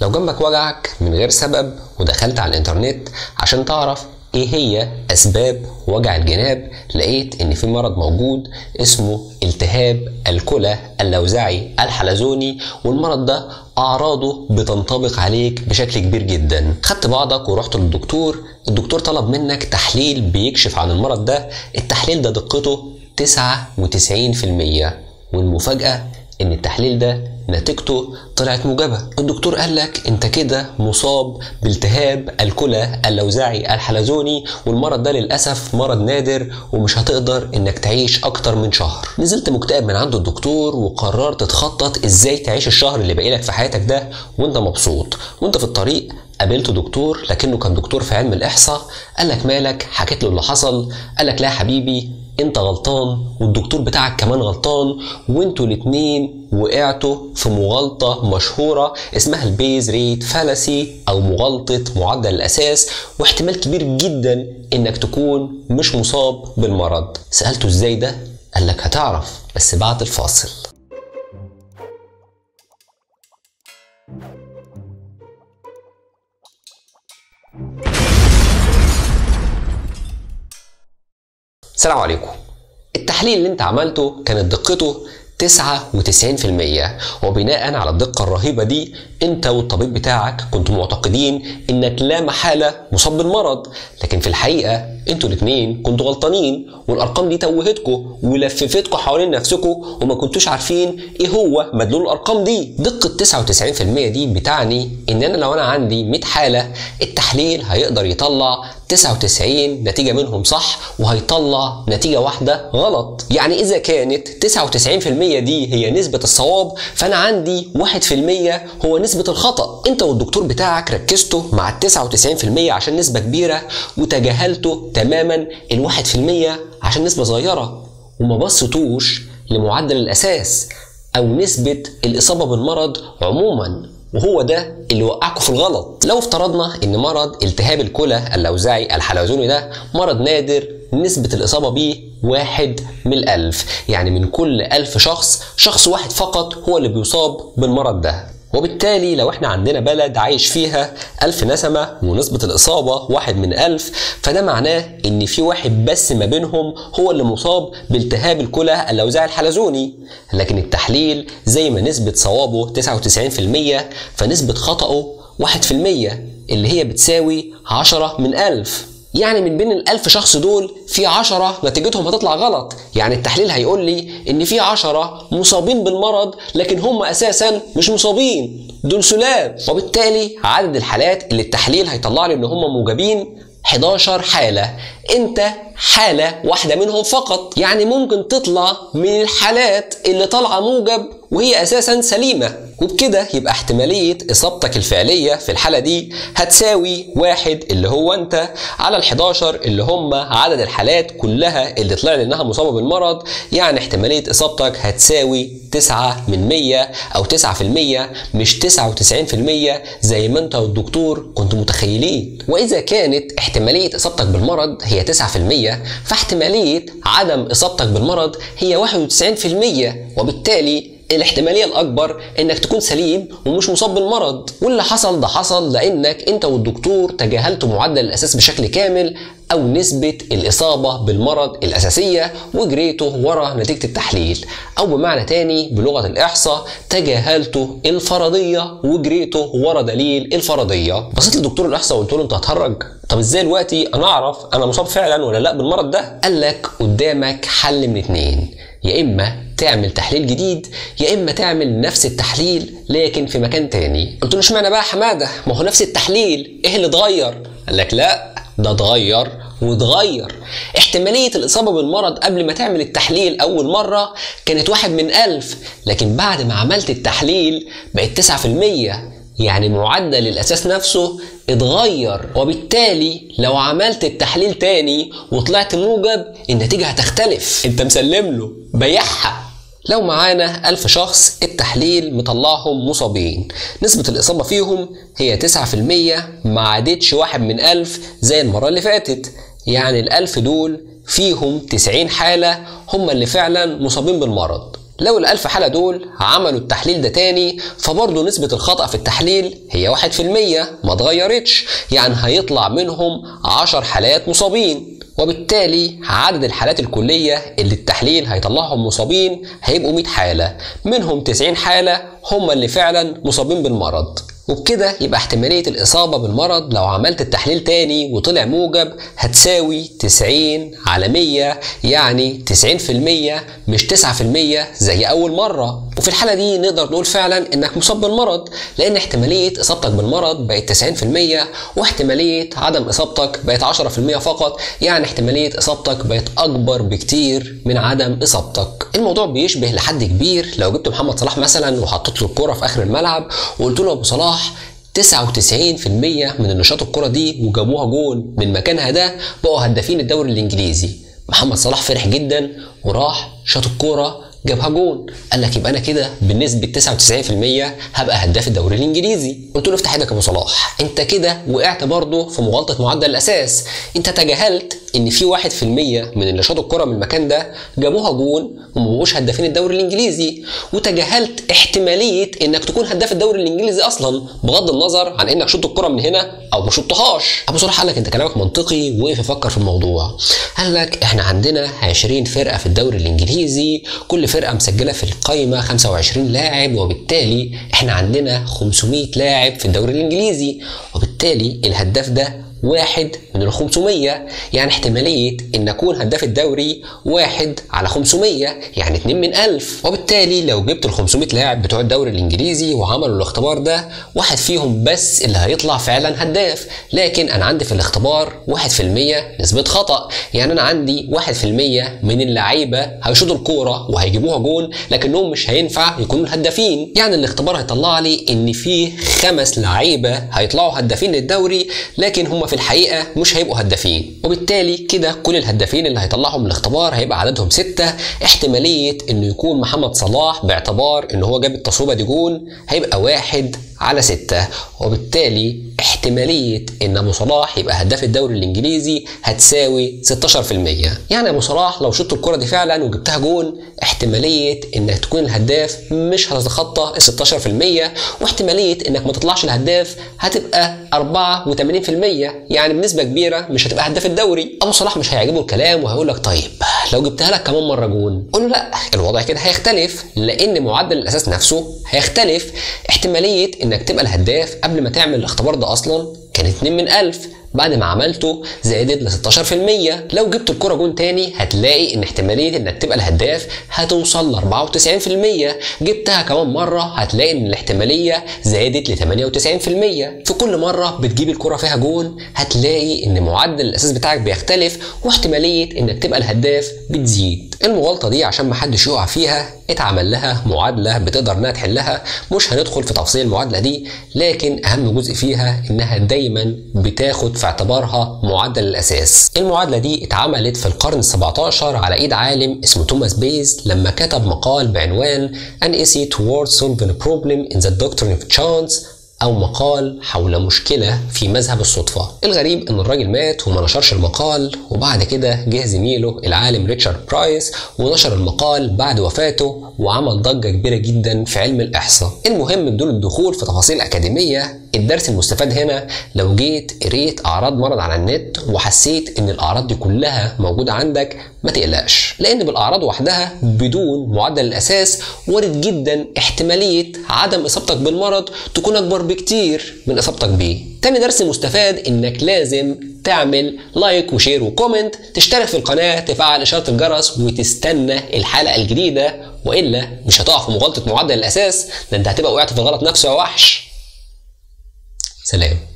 لو جنبك وجعك من غير سبب ودخلت على الانترنت عشان تعرف ايه هي اسباب وجع الجناب لقيت ان في مرض موجود اسمه التهاب الكلى اللوزعي الحلزوني والمرض ده اعراضه بتنطبق عليك بشكل كبير جدا خدت بعضك ورحت للدكتور الدكتور طلب منك تحليل بيكشف عن المرض ده التحليل ده دقته 99% والمفاجأة ان التحليل ده نتيجته طلعت موجبة الدكتور قال لك انت كده مصاب بالتهاب الكلى اللوزعي الحلزوني والمرض ده للأسف مرض نادر ومش هتقدر انك تعيش اكتر من شهر نزلت مكتئب من عند الدكتور وقررت تخطط ازاي تعيش الشهر اللي باقي لك في حياتك ده وانت مبسوط وانت في الطريق قابلت دكتور لكنه كان دكتور في علم الاحصاء قال لك مالك حكيت له اللي حصل قال لك لا يا حبيبي انت غلطان والدكتور بتاعك كمان غلطان وانتوا الاتنين وقعتوا في مغالطة مشهورة اسمها البيز ريت فالسي او مغالطة معدل الاساس واحتمال كبير جدا انك تكون مش مصاب بالمرض سألته ازاي ده قال لك هتعرف بس بعد الفاصل السلام عليكم التحليل اللي انت عملته كانت دقته 99% وبناء على الدقة الرهيبة دي انت والطبيب بتاعك كنتوا معتقدين انك لا محالة مصاب بالمرض لكن في الحقيقة انتوا الاتنين كنتوا غلطانين والارقام دي توهتكم ولففتكم حوالين نفسكم وما كنتوش عارفين ايه هو مدلول الارقام دي دقة 99% دي بتعني ان انا لو انا عندي 100 حالة التحليل هيقدر يطلع 99 نتيجة منهم صح وهيطلع نتيجة واحدة غلط يعني إذا كانت 99% دي هي نسبة الصواب فأنا عندي 1% هو نسبة الخطأ أنت والدكتور بتاعك ركزتوا مع ال 99% عشان نسبة كبيرة وتجاهلتوا تماما ال 1% عشان نسبة صغيرة وما بصتوش لمعدل الأساس أو نسبة الإصابة بالمرض عموما وهو ده اللي وقعكم في الغلط لو افترضنا ان مرض التهاب الكلى اللوزعي الحلزوني ده مرض نادر نسبة الإصابة بيه واحد من الألف يعني من كل ألف شخص شخص واحد فقط هو اللي بيصاب بالمرض ده وبالتالي لو احنا عندنا بلد عايش فيها ألف نسمة ونسبة الإصابة واحد من ألف فده معناه إن في واحد بس ما بينهم هو اللي مصاب بالتهاب الكلى اللوزعي الحلزوني لكن التحليل زي ما نسبة صوابه 99% فنسبة خطأه 1% اللي هي بتساوي 10 من ألف يعني من بين الألف شخص دول في عشرة نتيجتهم هتطلع غلط يعني التحليل هيقول لي إن في عشرة مصابين بالمرض لكن هم أساسا مش مصابين دول سلام وبالتالي عدد الحالات اللي التحليل هيطلع لي إن هم موجبين 11 حالة انت حالة واحدة منهم فقط يعني ممكن تطلع من الحالات اللي طالعة موجب وهي اساسا سليمة وبكده يبقى احتمالية اصابتك الفعلية في الحالة دي هتساوي واحد اللي هو انت على ال11 اللي هم عدد الحالات كلها اللي طلع انها مصابة بالمرض يعني احتمالية اصابتك هتساوي 9 من 100 او 9% مش 99% زي ما انت والدكتور كنتوا متخيلين واذا كانت احتمالية اصابتك بالمرض هي 9% فاحتمالية عدم اصابتك بالمرض هي 91% وبالتالي الاحتمالية الأكبر إنك تكون سليم ومش مصاب بالمرض واللي حصل ده حصل لأنك أنت والدكتور تجاهلتوا معدل الأساس بشكل كامل أو نسبة الإصابة بالمرض الأساسية وجريته ورا نتيجة التحليل أو بمعنى تاني بلغة الإحصاء تجاهلتوا الفرضية وجريته ورا دليل الفرضية بصيت لدكتور الإحصاء وقلت له أنت هتهرج طب ازاي دلوقتي انا اعرف انا مصاب فعلا ولا لا بالمرض ده قال لك قدامك حل من اتنين يا اما تعمل تحليل جديد يا اما تعمل نفس التحليل لكن في مكان تاني قلت له اشمعنى بقى حماده ما هو نفس التحليل ايه اللي اتغير قال لك لا ده اتغير واتغير احتمالية الإصابة بالمرض قبل ما تعمل التحليل أول مرة كانت واحد من ألف لكن بعد ما عملت التحليل بقت تسعة في المية يعني معدل الأساس نفسه اتغير وبالتالي لو عملت التحليل تاني وطلعت موجب النتيجة هتختلف انت مسلم له بيعها لو معانا ألف شخص التحليل مطلعهم مصابين نسبة الإصابة فيهم هي 9% ما عادتش واحد من ألف زي المرة اللي فاتت يعني الألف دول فيهم 90 حالة هم اللي فعلا مصابين بالمرض لو الألف حالة دول عملوا التحليل ده تاني فبرضه نسبة الخطأ في التحليل هي واحد في المية ما اتغيرتش يعني هيطلع منهم عشر حالات مصابين وبالتالي عدد الحالات الكلية اللي التحليل هيطلعهم مصابين هيبقوا 100 حالة منهم 90 حالة هم اللي فعلا مصابين بالمرض وبكده يبقى احتمالية الإصابة بالمرض لو عملت التحليل تاني وطلع موجب هتساوي 90 على 100 يعني 90% مش 9% زي أول مرة وفي الحالة دي نقدر نقول فعلا إنك مصاب بالمرض لأن احتمالية إصابتك بالمرض بقت 90% واحتمالية عدم إصابتك بقت 10% فقط يعني احتمالية إصابتك بقت أكبر بكتير من عدم إصابتك الموضوع بيشبه لحد كبير لو جبت محمد صلاح مثلا وحطيت له الكرة في آخر الملعب وقلت له أبو صلاح 99% من اللي شاطوا الكرة دي وجابوها جون من مكانها ده بقوا هدافين الدوري الإنجليزي محمد صلاح فرح جدا وراح شاط الكرة جابها جون قال لك يبقى انا كده بنسبه 99% هبقى هداف الدوري الانجليزي قلت له افتح ايدك يا ابو صلاح انت كده وقعت برضه في مغالطه معدل الاساس انت تجاهلت ان في 1% من اللي شاطوا الكره من المكان ده جابوها جون وما بقوش هدافين الدوري الانجليزي وتجاهلت احتماليه انك تكون هداف الدوري الانجليزي اصلا بغض النظر عن انك شطت الكره من هنا او ما شطتهاش ابو صلاح قال لك انت كلامك منطقي وقف يفكر في الموضوع قال لك احنا عندنا 20 فرقه في الدوري الانجليزي كل فرقه مسجله في القائمه 25 لاعب وبالتالي احنا عندنا 500 لاعب في الدوري الانجليزي وبالتالي الهداف ده واحد من ال 500 يعني احتمالية إن أكون هداف الدوري واحد على 500 يعني 2 من 1000 وبالتالي لو جبت ال 500 لاعب بتوع الدوري الإنجليزي وعملوا الاختبار ده واحد فيهم بس اللي هيطلع فعلا هداف لكن أنا عندي في الاختبار 1% نسبة خطأ يعني أنا عندي 1% من اللعيبة هيشوطوا الكورة وهيجيبوها جول لكنهم مش هينفع يكونوا الهدافين يعني الاختبار هيطلع لي إن في خمس لعيبة هيطلعوا هدافين للدوري لكن هم في الحقيقة مش هيبقوا هدافين وبالتالي كده كل الهدافين اللي هيطلعهم من الاختبار هيبقى عددهم ستة احتمالية انه يكون محمد صلاح باعتبار ان هو جاب التصويبة دي جون هيبقى واحد على ستة وبالتالي احتمالية ان ابو صلاح يبقى هداف الدوري الانجليزي هتساوي 16% يعني ابو صلاح لو شطت الكرة دي فعلا وجبتها جون احتمالية انك تكون الهداف مش هتتخطى ال 16% واحتمالية انك ما تطلعش الهداف هتبقى 84% يعني بنسبة كبيرة مش هتبقى هداف الدوري ابو صلاح مش هيعجبه الكلام وهيقول لك طيب لو جبتها لك كمان مرة جون قول له لا الوضع كده هيختلف لان معدل الاساس نفسه هيختلف احتمالية انك تبقى الهداف قبل ما تعمل الاختبار ده اصلا كان 2 من 1000 بعد ما عملته زادت ل 16% لو جبت الكرة جون تاني هتلاقي ان احتمالية انك تبقى الهداف هتوصل ل 94% جبتها كمان مرة هتلاقي ان الاحتمالية زادت ل 98% في كل مرة بتجيب الكرة فيها جون هتلاقي ان معدل الاساس بتاعك بيختلف واحتمالية انك تبقى الهداف بتزيد المغالطة دي عشان محدش يقع فيها اتعمل لها معادلة بتقدر انها تحلها مش هندخل في تفاصيل المعادلة دي لكن اهم جزء فيها انها دايما بتاخد في اعتبارها معدل الاساس المعادلة دي اتعملت في القرن ال17 على ايد عالم اسمه توماس بيز لما كتب مقال بعنوان An essay toward solving a problem in the doctrine of chance أو مقال حول مشكلة في مذهب الصدفة الغريب إن الراجل مات وما نشرش المقال وبعد كده جه زميله العالم ريتشارد برايس ونشر المقال بعد وفاته وعمل ضجة كبيرة جدا في علم الإحصاء المهم بدون الدخول في تفاصيل أكاديمية الدرس المستفاد هنا لو جيت قريت أعراض مرض على النت وحسيت إن الأعراض دي كلها موجودة عندك ما تقلقش لأن بالأعراض وحدها بدون معدل الأساس وارد جدا احتمالية عدم إصابتك بالمرض تكون أكبر بكتير من إصابتك بيه تاني درس مستفاد إنك لازم تعمل لايك وشير وكومنت تشترك في القناة تفعل إشارة الجرس وتستنى الحلقة الجديدة وإلا مش هتقع في مغالطة معدل الأساس ده أنت هتبقى وقعت في الغلط نفسه يا وحش سلام